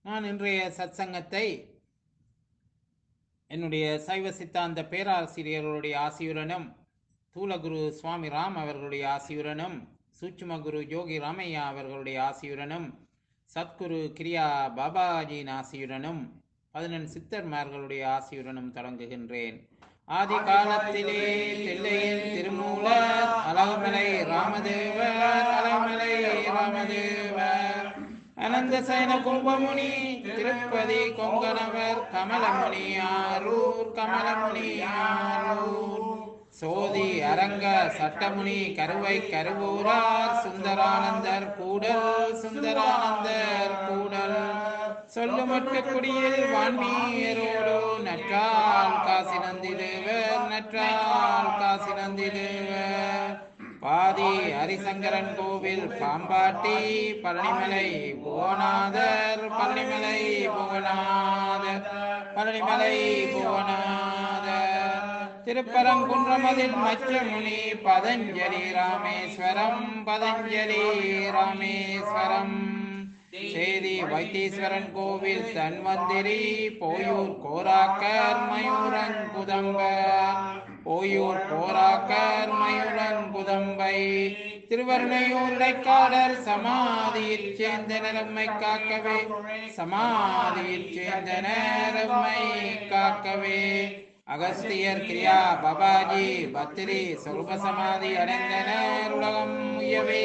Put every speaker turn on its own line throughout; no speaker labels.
நான் இன்றைய சத்சங்கத்தை என்னுடைய சைவ சித்தாந்த பேராசிரியர்களுடைய ஆசியுடனும் தூலகுரு சுவாமி ராம் அவர்களுடைய ஆசியுடனும் சூட்சும குரு யோகி ராமையா அவர்களுடைய ஆசியுடனும் சத்குரு கிரியா பாபாஜியின் ஆசியுடனும் பதினெண் சித்தர்மார்களுடைய ஆசியுடனும் தொடங்குகின்றேன் ஆதி காலத்திலே தில்லையில் திருமூலர் அழகுமலை ராமதேவர் அழகுமலை ராமதேவர் அனந்த சயன கும்பமுனி திருப்பதி கொங்கணவர் கமலமுனி ஆரூர் கமலமுனி ஆரூர் சோதி அரங்க சட்டமுனி கருவை கருவூரார் சுந்தரானந்தர் கூடல் சுந்தரானந்தர் கூடல் சொல்லுமற்ற குடியில் வான்மீரோடு நற்றால் காசி நந்திதேவர் நற்றால் காசி நந்திதேவர் பாதி ஹரிசங்கரன் கோவில் பாம்பாட்டி பழனிமலை புவனாதர் பழனிமலை புவனாதர் பழனிமலை புவனாதர் திருப்பரங்குன்றமதில் மச்சமுனி பதஞ்சலி ராமேஸ்வரம் பதஞ்சலி ராமேஸ்வரம் சேரி வைத்தீஸ்வரன் கோவில் தன்வந்திரி போயூர் கோராக்கர் மயூரன் குதம்பர் போயூர் கோராக்கர் மயூரன் குதம்பை திருவருணையூர் இடைக்காடர் சமாதியில் சேர்ந்த நிலம்மை காக்கவே சமாதியில் சேர்ந்த நேரம்மை காக்கவே அகஸ்தியர் கிரியா பபாஜி பத்திரி சொருப சமாதி அடைந்தனர் உலகம் உயவே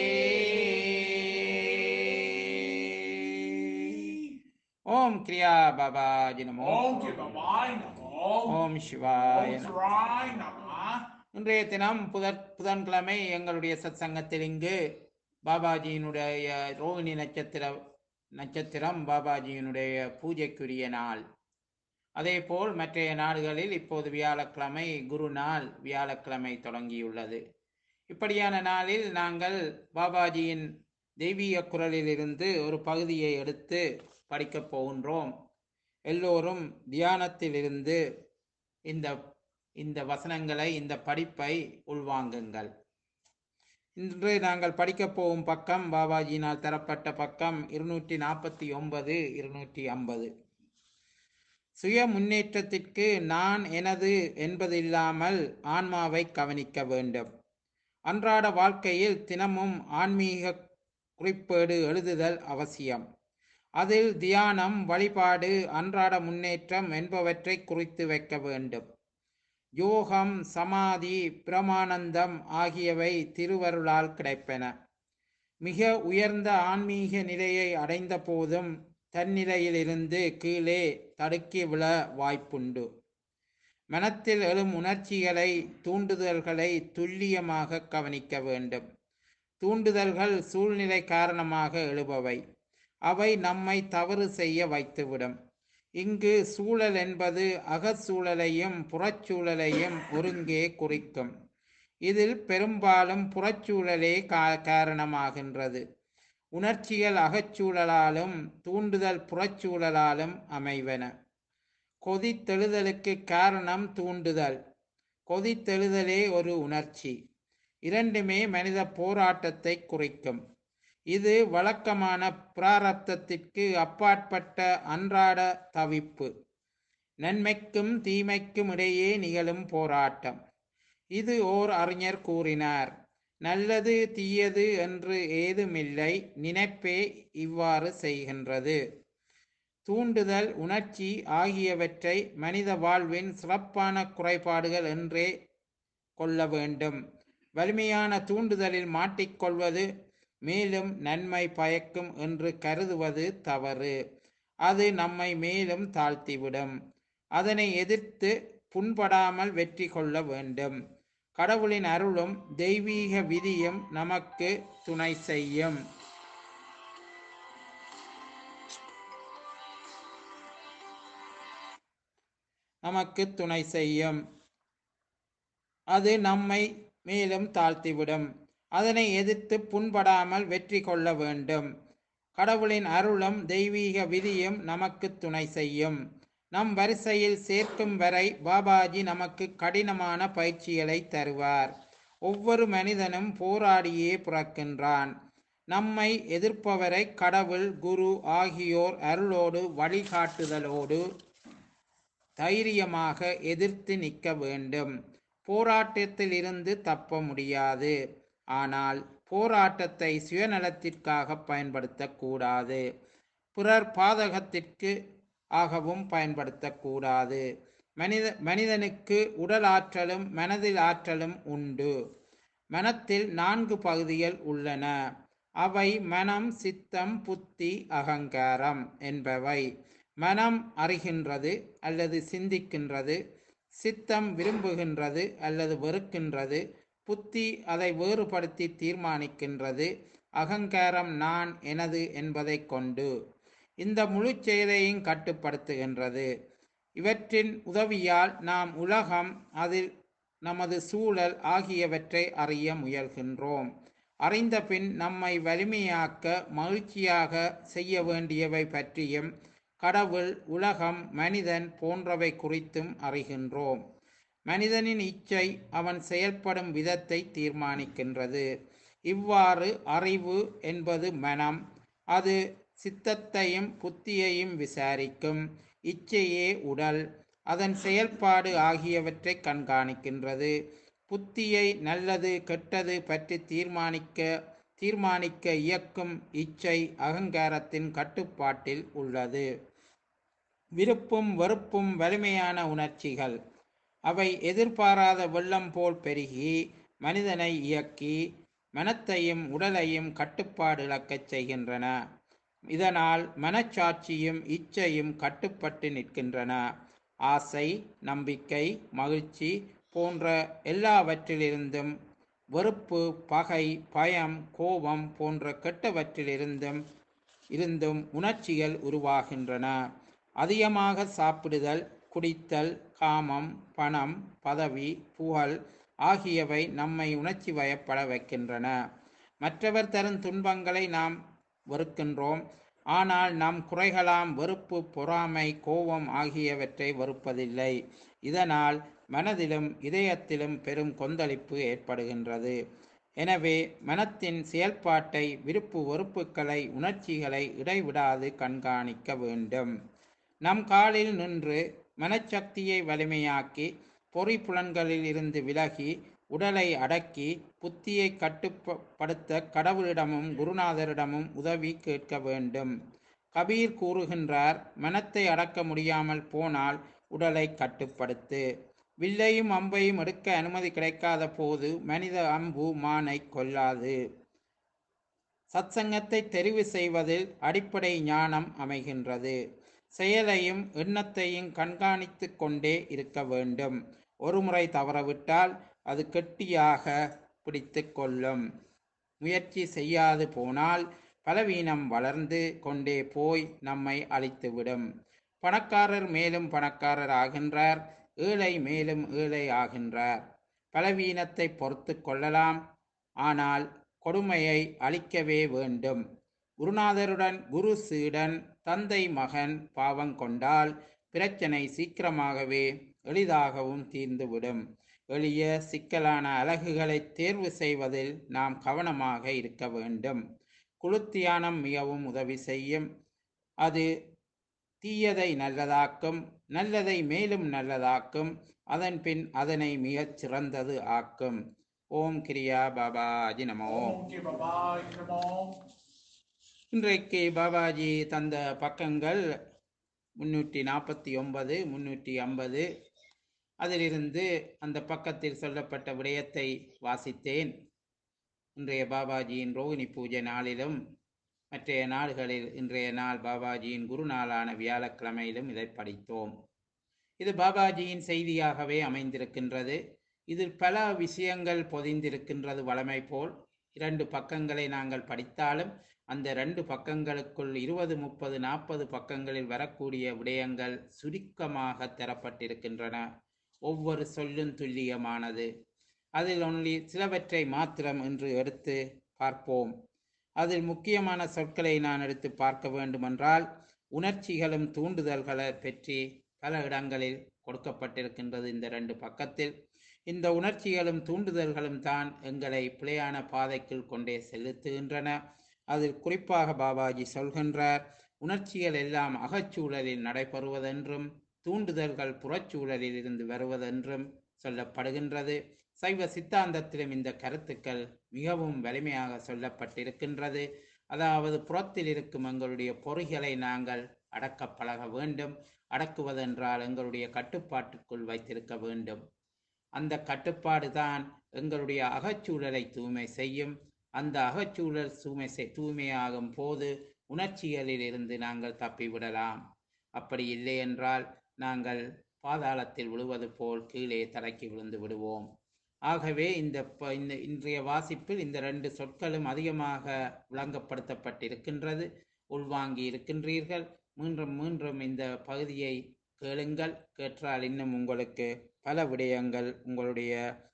ஓம் கிரியா பாபாஜி நமோ
ஓம் சிவாய் நமோ
ஓம் சிவாய
ஓம்
நமோ.
சிவாய் நமோ
இன்றைய தினம் புதன் புதன்கிழமை எங்களுடைய சத்சங்கத்தில் இங்கு பாபாஜியினுடைய ரோகிணி நட்சத்திர நட்சத்திரம் பாபாஜியினுடைய பூஜைக்குரிய நாள் அதேபோல் மற்றைய நாடுகளில் இப்போது வியாழக்கிழமை குரு நாள் வியாழக்கிழமை தொடங்கியுள்ளது இப்படியான நாளில் நாங்கள் பாபாஜியின் தெய்வீக குரலிலிருந்து ஒரு பகுதியை எடுத்து படிக்கப் போகின்றோம் எல்லோரும் தியானத்திலிருந்து இந்த இந்த வசனங்களை இந்த படிப்பை உள்வாங்குங்கள் இன்று நாங்கள் படிக்கப் போகும் பக்கம் பாபாஜியினால் தரப்பட்ட பக்கம் இருநூற்றி நாற்பத்தி ஒன்பது இருநூற்றி ஐம்பது சுய முன்னேற்றத்திற்கு நான் எனது என்பதில்லாமல் ஆன்மாவை கவனிக்க வேண்டும் அன்றாட வாழ்க்கையில் தினமும் ஆன்மீக குறிப்பேடு எழுதுதல் அவசியம் அதில் தியானம் வழிபாடு அன்றாட முன்னேற்றம் என்பவற்றை குறித்து வைக்க வேண்டும் யோகம் சமாதி பிரமானந்தம் ஆகியவை திருவருளால் கிடைப்பன மிக உயர்ந்த ஆன்மீக நிலையை அடைந்த போதும் தன்னிலையிலிருந்து கீழே தடுக்கி விழ வாய்ப்புண்டு மனத்தில் எழும் உணர்ச்சிகளை தூண்டுதல்களை துல்லியமாக கவனிக்க வேண்டும் தூண்டுதல்கள் சூழ்நிலை காரணமாக எழுபவை அவை நம்மை தவறு செய்ய வைத்துவிடும் இங்கு சூழல் என்பது அகச்சூழலையும் புறச்சூழலையும் ஒருங்கே குறிக்கும் இதில் பெரும்பாலும் புறச்சூழலே கா காரணமாகின்றது உணர்ச்சிகள் அகச்சூழலாலும் தூண்டுதல் புறச்சூழலாலும் அமைவன கொதித்தெழுதலுக்கு காரணம் தூண்டுதல் கொதித்தெழுதலே ஒரு உணர்ச்சி இரண்டுமே மனித போராட்டத்தை குறிக்கும் இது வழக்கமான பிராரப்தத்திற்கு அப்பாற்பட்ட அன்றாட தவிப்பு நன்மைக்கும் தீமைக்கும் இடையே நிகழும் போராட்டம் இது ஓர் அறிஞர் கூறினார் நல்லது தீயது என்று ஏதுமில்லை நினைப்பே இவ்வாறு செய்கின்றது தூண்டுதல் உணர்ச்சி ஆகியவற்றை மனித வாழ்வின் சிறப்பான குறைபாடுகள் என்றே கொள்ள வேண்டும் வலிமையான தூண்டுதலில் மாட்டிக்கொள்வது மேலும் நன்மை பயக்கும் என்று கருதுவது தவறு அது நம்மை மேலும் தாழ்த்திவிடும் அதனை எதிர்த்து புண்படாமல் வெற்றி கொள்ள வேண்டும் கடவுளின் அருளும் தெய்வீக விதியும் நமக்கு துணை செய்யும் நமக்கு துணை செய்யும் அது நம்மை மேலும் தாழ்த்திவிடும் அதனை எதிர்த்து புண்படாமல் வெற்றி கொள்ள வேண்டும் கடவுளின் அருளும் தெய்வீக விதியும் நமக்கு துணை செய்யும் நம் வரிசையில் சேர்க்கும் வரை பாபாஜி நமக்கு கடினமான பயிற்சிகளை தருவார் ஒவ்வொரு மனிதனும் போராடியே பிறக்கின்றான் நம்மை எதிர்ப்பவரை கடவுள் குரு ஆகியோர் அருளோடு வழிகாட்டுதலோடு தைரியமாக எதிர்த்து நிற்க வேண்டும் போராட்டத்தில் இருந்து தப்ப முடியாது ஆனால் போராட்டத்தை சுயநலத்திற்காக பயன்படுத்தக்கூடாது பிறர் பாதகத்திற்கு ஆகவும் பயன்படுத்தக்கூடாது மனித மனிதனுக்கு உடல் ஆற்றலும் மனதில் ஆற்றலும் உண்டு மனத்தில் நான்கு பகுதிகள் உள்ளன அவை மனம் சித்தம் புத்தி அகங்காரம் என்பவை மனம் அறிகின்றது அல்லது சிந்திக்கின்றது சித்தம் விரும்புகின்றது அல்லது வெறுக்கின்றது புத்தி அதை வேறுபடுத்தி தீர்மானிக்கின்றது அகங்காரம் நான் எனது என்பதை கொண்டு இந்த முழு செயலையும் கட்டுப்படுத்துகின்றது இவற்றின் உதவியால் நாம் உலகம் அதில் நமது சூழல் ஆகியவற்றை அறிய முயல்கின்றோம் அறிந்த பின் நம்மை வலிமையாக்க மகிழ்ச்சியாக செய்ய வேண்டியவை பற்றியும் கடவுள் உலகம் மனிதன் போன்றவை குறித்தும் அறிகின்றோம் மனிதனின் இச்சை அவன் செயல்படும் விதத்தை தீர்மானிக்கின்றது இவ்வாறு அறிவு என்பது மனம் அது சித்தத்தையும் புத்தியையும் விசாரிக்கும் இச்சையே உடல் அதன் செயல்பாடு ஆகியவற்றை கண்காணிக்கின்றது புத்தியை நல்லது கெட்டது பற்றி தீர்மானிக்க தீர்மானிக்க இயக்கும் இச்சை அகங்காரத்தின் கட்டுப்பாட்டில் உள்ளது விருப்பும் வெறுப்பும் வலிமையான உணர்ச்சிகள் அவை எதிர்பாராத வெள்ளம் போல் பெருகி மனிதனை இயக்கி மனத்தையும் உடலையும் கட்டுப்பாடு இழக்கச் செய்கின்றன இதனால் மனச்சாட்சியும் இச்சையும் கட்டுப்பட்டு நிற்கின்றன ஆசை நம்பிக்கை மகிழ்ச்சி போன்ற எல்லாவற்றிலிருந்தும் வெறுப்பு பகை பயம் கோபம் போன்ற கெட்டவற்றிலிருந்தும் இருந்தும் உணர்ச்சிகள் உருவாகின்றன அதிகமாக சாப்பிடுதல் குடித்தல் காமம் பணம் பதவி புகழ் ஆகியவை நம்மை உணர்ச்சி வயப்பட வைக்கின்றன மற்றவர் தரும் துன்பங்களை நாம் வெறுக்கின்றோம் ஆனால் நம் குறைகளாம் வெறுப்பு பொறாமை கோபம் ஆகியவற்றை வெறுப்பதில்லை இதனால் மனதிலும் இதயத்திலும் பெரும் கொந்தளிப்பு ஏற்படுகின்றது எனவே மனத்தின் செயல்பாட்டை விருப்பு வெறுப்புகளை உணர்ச்சிகளை இடைவிடாது கண்காணிக்க வேண்டும் நம் காலில் நின்று மனச்சக்தியை வலிமையாக்கி பொறி புலன்களில் இருந்து விலகி உடலை அடக்கி புத்தியை கட்டுப்படுத்த கடவுளிடமும் குருநாதரிடமும் உதவி கேட்க வேண்டும் கபீர் கூறுகின்றார் மனத்தை அடக்க முடியாமல் போனால் உடலை கட்டுப்படுத்து வில்லையும் அம்பையும் எடுக்க அனுமதி கிடைக்காத போது மனித அம்பு மானை கொல்லாது சத்சங்கத்தை தெரிவு செய்வதில் அடிப்படை ஞானம் அமைகின்றது செயலையும் எண்ணத்தையும் கண்காணித்து கொண்டே இருக்க வேண்டும் ஒருமுறை தவறவிட்டால் அது கெட்டியாக பிடித்து கொள்ளும் முயற்சி செய்யாது போனால் பலவீனம் வளர்ந்து கொண்டே போய் நம்மை அழித்துவிடும் பணக்காரர் மேலும் பணக்காரர் ஆகின்றார் ஏழை மேலும் ஏழை ஆகின்றார் பலவீனத்தை பொறுத்து கொள்ளலாம் ஆனால் கொடுமையை அழிக்கவே வேண்டும் குருநாதருடன் குரு சீடன் தந்தை மகன் பாவம் கொண்டால் பிரச்சனை சீக்கிரமாகவே எளிதாகவும் தீர்ந்துவிடும் எளிய சிக்கலான அலகுகளை தேர்வு செய்வதில் நாம் கவனமாக இருக்க வேண்டும் குழு தியானம் மிகவும் உதவி செய்யும் அது தீயதை நல்லதாக்கும் நல்லதை மேலும் நல்லதாக்கும் அதன் பின் அதனை மிகச் சிறந்தது ஆக்கும் ஓம் கிரியா பாபாஜி நமோ
ஓம் கே பாபாய் நமோ
இன்றைக்கு பாபாஜி தந்த பக்கங்கள் முன்னூற்றி நாற்பத்தி ஒன்பது முன்னூற்றி ஐம்பது அதிலிருந்து அந்த பக்கத்தில் சொல்லப்பட்ட விடயத்தை வாசித்தேன் இன்றைய பாபாஜியின் ரோகிணி பூஜை நாளிலும் மற்றைய நாள்களில் இன்றைய நாள் பாபாஜியின் குரு நாளான வியாழக்கிழமையிலும் இதை படித்தோம் இது பாபாஜியின் செய்தியாகவே அமைந்திருக்கின்றது இதில் பல விஷயங்கள் பொதிந்திருக்கின்றது வளமை போல் இரண்டு பக்கங்களை நாங்கள் படித்தாலும் அந்த ரெண்டு பக்கங்களுக்குள் இருபது முப்பது நாற்பது பக்கங்களில் வரக்கூடிய விடயங்கள் சுருக்கமாக தரப்பட்டிருக்கின்றன ஒவ்வொரு சொல்லும் துல்லியமானது அதில் ஒன்லி சிலவற்றை மாத்திரம் என்று எடுத்து பார்ப்போம் அதில் முக்கியமான சொற்களை நான் எடுத்து பார்க்க வேண்டுமென்றால் உணர்ச்சிகளும் தூண்டுதல்களை பற்றி பல இடங்களில் கொடுக்கப்பட்டிருக்கின்றது இந்த ரெண்டு பக்கத்தில் இந்த உணர்ச்சிகளும் தூண்டுதல்களும் தான் எங்களை பிழையான பாதைக்குள் கொண்டே செலுத்துகின்றன அதில் குறிப்பாக பாபாஜி சொல்கின்றார் உணர்ச்சிகள் எல்லாம் அகச்சூழலில் நடைபெறுவதென்றும் தூண்டுதல்கள் புறச்சூழலில் இருந்து வருவதென்றும் சொல்லப்படுகின்றது சைவ சித்தாந்தத்திலும் இந்த கருத்துக்கள் மிகவும் வலிமையாக சொல்லப்பட்டிருக்கின்றது அதாவது புறத்தில் இருக்கும் எங்களுடைய பொறிகளை நாங்கள் அடக்க பழக வேண்டும் அடக்குவதென்றால் எங்களுடைய கட்டுப்பாட்டுக்குள் வைத்திருக்க வேண்டும் அந்த கட்டுப்பாடு தான் எங்களுடைய அகச்சூழலை தூய்மை செய்யும் அந்த அகச்சூழல் தூய்மை செய் தூய்மையாகும் போது உணர்ச்சிகளில் இருந்து நாங்கள் தப்பிவிடலாம் அப்படி இல்லை என்றால் நாங்கள் பாதாளத்தில் விழுவது போல் கீழே தரைக்கு விழுந்து விடுவோம் ஆகவே இந்த ப- இந்த இன்றைய வாசிப்பில் இந்த ரெண்டு சொற்களும் அதிகமாக விளங்கப்படுத்தப்பட்டிருக்கின்றது உள்வாங்கி இருக்கின்றீர்கள் மீண்டும் மீண்டும் இந்த பகுதியை கேளுங்கள் கேட்டால் இன்னும் உங்களுக்கு பல விடயங்கள் உங்களுடைய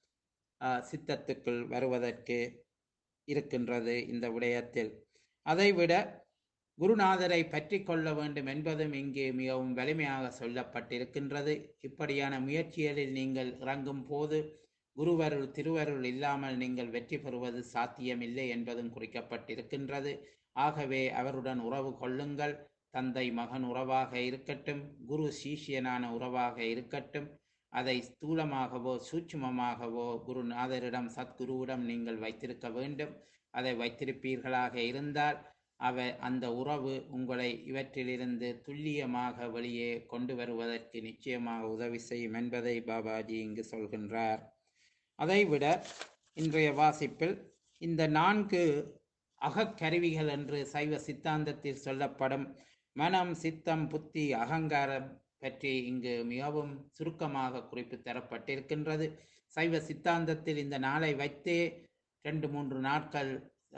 ஆ, சித்தத்துக்குள் வருவதற்கு இருக்கின்றது இந்த விடயத்தில் அதைவிட குருநாதரை பற்றி கொள்ள வேண்டும் என்பதும் இங்கே மிகவும் வலிமையாக சொல்லப்பட்டிருக்கின்றது இப்படியான முயற்சிகளில் நீங்கள் இறங்கும் போது குருவருள் திருவருள் இல்லாமல் நீங்கள் வெற்றி பெறுவது சாத்தியமில்லை என்பதும் குறிக்கப்பட்டிருக்கின்றது ஆகவே அவருடன் உறவு கொள்ளுங்கள் தந்தை மகன் உறவாக இருக்கட்டும் குரு சீஷியனான உறவாக இருக்கட்டும் அதை ஸ்தூலமாகவோ சூட்சுமமாகவோ குருநாதரிடம் சத்குருவிடம் நீங்கள் வைத்திருக்க வேண்டும் அதை வைத்திருப்பீர்களாக இருந்தால் அவை அந்த உறவு உங்களை இவற்றிலிருந்து துல்லியமாக வெளியே கொண்டு வருவதற்கு நிச்சயமாக உதவி செய்யும் என்பதை பாபாஜி இங்கு சொல்கின்றார் அதைவிட இன்றைய வாசிப்பில் இந்த நான்கு அகக்கருவிகள் என்று சைவ சித்தாந்தத்தில் சொல்லப்படும் மனம் சித்தம் புத்தி அகங்காரம் பற்றி இங்கு மிகவும் சுருக்கமாக குறிப்பு தரப்பட்டிருக்கின்றது சைவ சித்தாந்தத்தில் இந்த நாளை வைத்தே ரெண்டு மூன்று நாட்கள்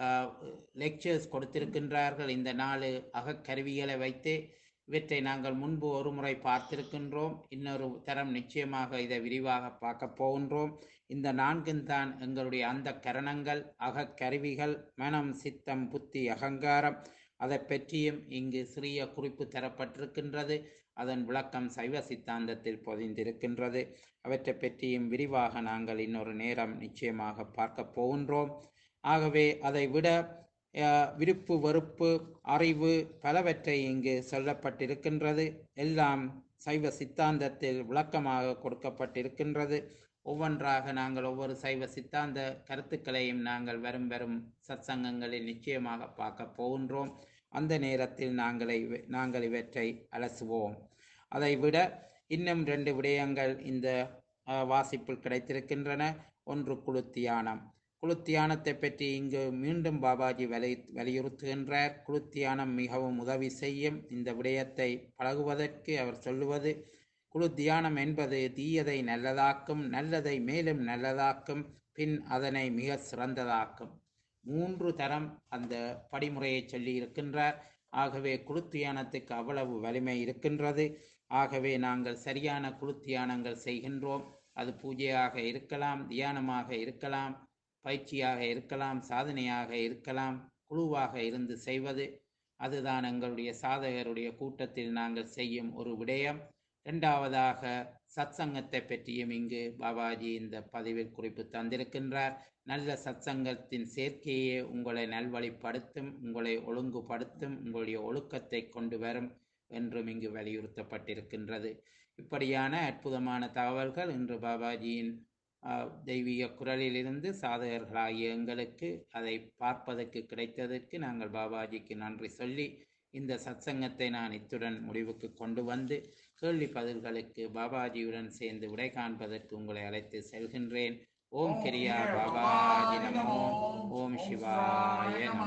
லெக்சர்ஸ் கொடுத்திருக்கின்றார்கள் இந்த நாலு அகக்கருவிகளை வைத்தே இவற்றை நாங்கள் முன்பு ஒரு முறை பார்த்திருக்கின்றோம் இன்னொரு தரம் நிச்சயமாக இதை விரிவாக பார்க்க போகின்றோம் இந்த நான்கும் தான் எங்களுடைய அந்த கரணங்கள் அகக்கருவிகள் மனம் சித்தம் புத்தி அகங்காரம் அதை பற்றியும் இங்கு சிறிய குறிப்பு தரப்பட்டிருக்கின்றது அதன் விளக்கம் சைவ சித்தாந்தத்தில் பொதிந்திருக்கின்றது அவற்றை பற்றியும் விரிவாக நாங்கள் இன்னொரு நேரம் நிச்சயமாக பார்க்க போகின்றோம் ஆகவே அதை விட அஹ், விருப்பு வெறுப்பு அறிவு பலவற்றை இங்கு சொல்லப்பட்டிருக்கின்றது எல்லாம் சைவ சித்தாந்தத்தில் விளக்கமாக கொடுக்கப்பட்டிருக்கின்றது ஒவ்வொன்றாக நாங்கள் ஒவ்வொரு சைவ சித்தாந்த கருத்துக்களையும் நாங்கள் வரும் வரும் சத்சங்கங்களில் நிச்சயமாக பார்க்க போகின்றோம் அந்த நேரத்தில் நாங்கள் இவ- நாங்கள் இவற்றை அலசுவோம் அதை விட இன்னும் ரெண்டு விடயங்கள் இந்த அஹ், வாசிப்பில் கிடைத்திருக்கின்றன ஒன்று குழு தியானம் குழு தியானத்தை பற்றி இங்கு மீண்டும் பாபாஜி வலி வலியுறுத்துகின்றார் குழு தியானம் மிகவும் உதவி செய்யும் இந்த விடயத்தை பழகுவதற்கு அவர் சொல்லுவது குழு தியானம் என்பது தீயதை நல்லதாக்கும் நல்லதை மேலும் நல்லதாக்கும் பின் அதனை மிக சிறந்ததாக்கும் மூன்று தரம் அந்த படிமுறையை சொல்லி இருக்கின்றார் ஆகவே குழு தியானத்துக்கு அவ்வளவு வலிமை இருக்கின்றது ஆகவே நாங்கள் சரியான குழு தியானங்கள் செய்கின்றோம் அது பூஜையாக இருக்கலாம் தியானமாக இருக்கலாம் பயிற்சியாக இருக்கலாம் சாதனையாக இருக்கலாம் குழுவாக இருந்து செய்வது அதுதான் எங்களுடைய சாதகருடைய கூட்டத்தில் நாங்கள் செய்யும் ஒரு விடயம் இரண்டாவதாக சத்சங்கத்தை பற்றியும் இங்கு பாபாஜி இந்த பதிவில் குறிப்பு தந்திருக்கின்றார் நல்ல சத்சங்கத்தின் சேர்க்கையே உங்களை நல்வழிப்படுத்தும் உங்களை ஒழுங்குபடுத்தும் உங்களுடைய ஒழுக்கத்தை கொண்டு வரும் என்றும் இங்கு வலியுறுத்தப்பட்டிருக்கின்றது இப்படியான அற்புதமான தகவல்கள் இன்று பாபாஜியின் ஆஹ், தெய்வீக குரலிலிருந்து சாதகர்களாகிய எங்களுக்கு அதை பார்ப்பதற்கு கிடைத்ததற்கு நாங்கள் பாபாஜிக்கு நன்றி சொல்லி இந்த சத்சங்கத்தை நான் இத்துடன் முடிவுக்கு கொண்டு வந்து கேள்வி பதில்களுக்கு பாபாஜியுடன் சேர்ந்து விடை காண்பதற்கு உங்களை அழைத்து செல்கின்றேன் ஓம் கிரியா பாபாஜி நமோ ஓம் சிவாய நம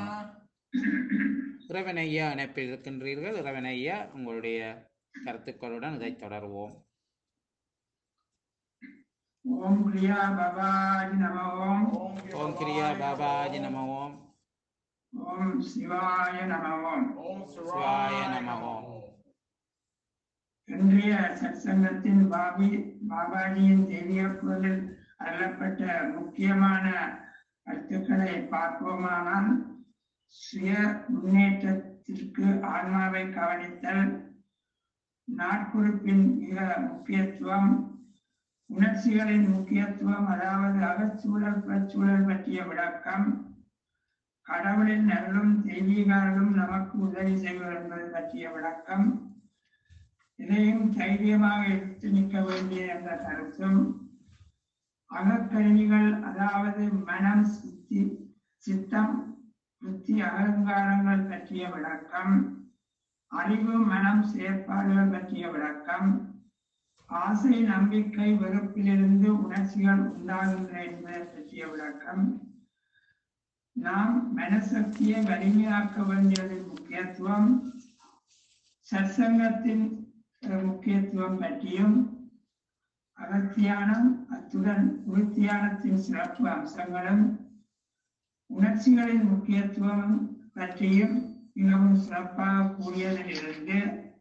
இறைவனையா இணைப்பில் இருக்கின்றீர்கள் இறைவனையா உங்களுடைய கருத்துக்களுடன் இதை தொடர்வோம்
ஓம் கிரியா பவாஜி நம ஓம்
ஓம் கிரியா பாபாஜி நம ஓம்
ஓம் சிவாய நம ஓம்
ஓம்
சிவாய நம ஓம்
இன்றைய சத்சங்கத்தின் பாபி பாபாஜியின் தெய்வீக குரலில் அருளப்பட்ட முக்கியமான கருத்துக்களை பார்ப்போமானால் சுய முன்னேற்றத்திற்கு ஆன்மாவை கவனித்தல் நாட்குறிப்பின் மிக முக்கியத்துவம் உணர்ச்சிகளின் முக்கியத்துவம் அதாவது அகச்சூழல் புறச்சூழல் பற்றிய விளக்கம் கடவுளின் அருளும் தெய்வீகாரலும் நமக்கு உதவி செய்வது என்பது பற்றிய விளக்கம் இதையும் தைரியமாக எடுத்து நிற்க வேண்டிய என்ற கருத்தும் அகக்கருவிகள் அதாவது மனம் சித்தி சித்தம் புத்தி அகங்காரங்கள் பற்றிய விளக்கம் அறிவு மனம் செயற்பாடுகள் பற்றிய விளக்கம் ஆசை நம்பிக்கை வெறுப்பிலிருந்து உணர்ச்சிகள் உண்டாகின்றன என்பதை பற்றிய விளக்கம் நாம் மனசக்தியை வலிமையாக்க வேண்டியதன் முக்கியத்துவம் சற்சங்கத்தின் அஹ், முக்கியத்துவம் பற்றியும் அகத்தியானம் அத்துடன் உருத்தியானத்தின் சிறப்பு அம்சங்களும் உணர்ச்சிகளின் முக்கியத்துவம் பற்றியும் மிகவும் சிறப்பாக கூறியதிலிருந்து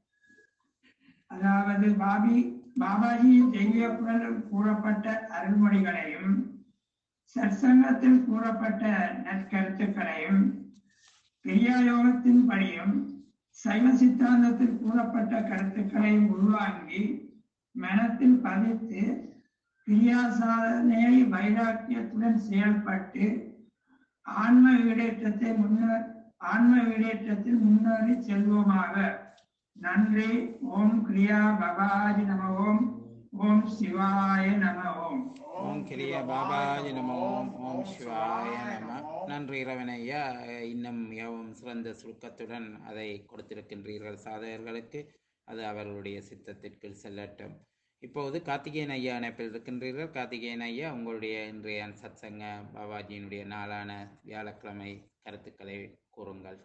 அதாவது பாபி பாபாஜியின் தெய்வீக குரலில் கூறப்பட்ட அருள்மொழிகளையும் சற்சங்கத்தில் கூறப்பட்ட நற்கருத்துக்களையும் கிரியாயோகத்தின் படியும் சைவ சித்தாந்தத்தில் கூறப்பட்ட கருத்துக்களையும் உள்வாங்கி மனத்தில் பதித்து கிரியா சாதனையை வைராக்கியத்துடன் செயல்பட்டு ஆன்ம ஈடேற்றத்தை முன்னர் ஆன்ம ஈடேற்றத்தில் முன்னேறி செல்வோமாக நன்றி ஓம் கிரியா பபாஜி நம ஓம் ஓம் சிவாய நம ஓம்
ஓம் கிரிய பாபாஜி நம ஓம் ஓம் சிவாய நம நன்றி இரவனையா இன்னும் மிகவும் சிறந்த சுருக்கத்துடன் அதை கொடுத்திருக்கின்றீர்கள் சாதகர்களுக்கு அது அவர்களுடைய சித்தத்திற்கு செல்லட்டும் இப்போது கார்த்திகேயன் ஐயா இணைப்பில் இருக்கின்றீர்கள் கார்த்திகேயன் ஐயா உங்களுடைய இன்றைய சத்சங்க பாபாஜியினுடைய நாளான வியாழக்கிழமை கருத்துக்களை கூறுங்கள்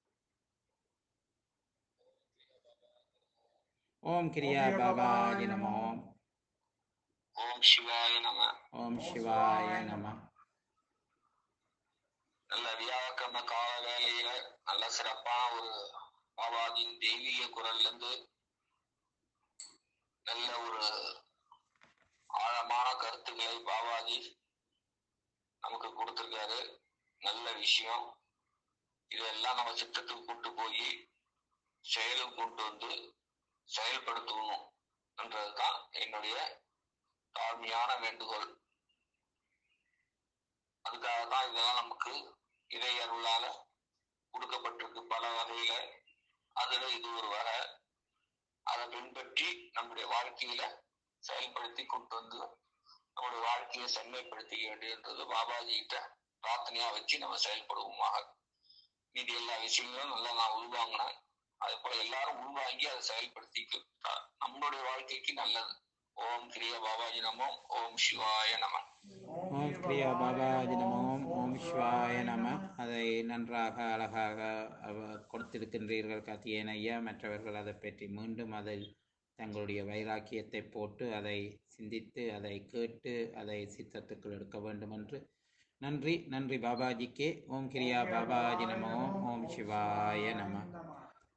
ஓம் கிரியா பாபாஜி நம ஓம்
ஓம் சிவாய நம
ஓம் சிவாய நம
நல்ல வியாழக்கிழமை கால வேலையில நல்ல சிறப்பான ஒரு பாபாஜியின் தெய்வீக குரல்ல இருந்து நல்ல ஒரு ஆழமான கருத்துக்களை பாபாஜி நமக்கு கொடுத்திருக்காரு நல்ல விஷயம் இதெல்லாம் நம்ம சித்தத்துக்கு கொண்டு போய் செயலுக்கு கொண்டு வந்து செயல்படுத்தணும் என்றதுதான் என்னுடைய தாழ்மையான வேண்டுகோள் அதுக்காக தான் இதெல்லாம் நமக்கு இறை அருளால கொடுக்கப்பட்டிருக்கு பல வகையில அதுல இது ஒரு வகை அதை பின்பற்றி நம்முடைய வாழ்க்கையில செயல்படுத்தி கொண்டு வந்து நம்முடைய வாழ்க்கையை செம்மைப்படுத்திக்க வேண்டியது பாபாஜி கிட்ட பிரார்த்தனையா வச்சு நம்ம செயல்படுவோமாக மீதி எல்லா விஷயங்களும் நல்லா நான் உள்வாங்கினேன் அதே போல எல்லாரும் உள்வாங்கி அதை செயல்படுத்திக்க நம்மளுடைய வாழ்க்கைக்கு நல்லது ஓம் கிரிய பாபாஜி நமோ ஓம் சிவாய நம
ஓம் கிரியா பாபாஜி நம ஓம் ஓம் சிவாய நம அதை நன்றாக அழகாக அவ- கொடுத்திருக்கின்றீர்கள் கார்த்திகேயன் ஐயா மற்றவர்கள் அதை பற்றி மீண்டும் அதில் தங்களுடைய வைராக்கியத்தை போட்டு அதை சிந்தித்து அதை கேட்டு அதை சித்தத்துக்குள் எடுக்க வேண்டும் என்று நன்றி நன்றி பாபாஜிக்கே ஓம் கிரியா பாபாஜி நம ஓம் ஓம் சிவாய நம